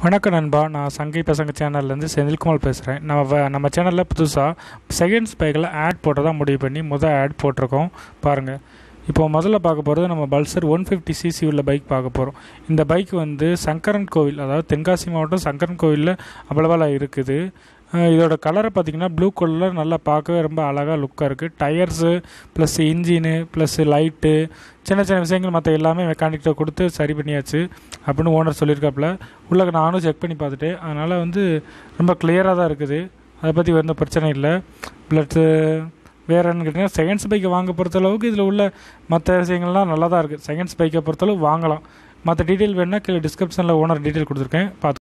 வணக்கம் நண்பா நான் சங்கை பசங்க சேனல்லேருந்து செந்தில்குமார் பேசுகிறேன் நம்ம வ- நம்ம சேனலில் புதுசாக செகண்ட்ஸ் பைக்கில் ஆட் போட்டதா முடிவு பண்ணி முதல் ஆட் போட்டிருக்கோம் பாருங்கள் இப்போ முதல்ல பார்க்க போகிறது நம்ம பல்சர் ஒன் ஃபிஃப்டி சிசி உள்ள பைக் பார்க்க போகிறோம் இந்த பைக் வந்து சங்கரன் கோவில் அதாவது தென்காசி மாவட்டம் சங்கரன் கோவிலில் அவ்வளவாக இருக்குது அஹ் இதோட கலரை பார்த்தீங்கன்னா ப்ளூ கலரில் நல்லா பார்க்கவே ரொம்ப அழகாக லுக்காக இருக்குது tyres plus engine plus light சின்ன சின்ன விஷயங்கள் மற்ற எல்லாமே மெக்கானிக்கிட்ட கொடுத்து சரி பண்ணியாச்சு அப்படின்னு ஓனர் சொல்லியிருக்காப்புல உள்ள நானும் செக் பண்ணி பார்த்துட்டேன் அதனால் வந்து ரொம்ப கிளியராக தான் இருக்குது அதை பற்றி எந்த பிரச்சனை இல்லை ப்ளட்டு வேறு என்ன கேட்டிங்கன்னா செகண்ட்ஸ் பைக்கை வாங்க பொறுத்தளவுக்கு இதில் உள்ள மற்ற விஷயங்கள்லாம் நல்லா தான் இருக்குது செகண்ட்ஸ் பைக்கை பொறுத்தளவு வாங்கலாம் மற்ற டீட்டெயில் வேணுன்னா கீழே டிஸ்கிரிப்ஷனில் ஓனர் டீட்டெயில் கொடுத்துருக்கேன் பார்த்து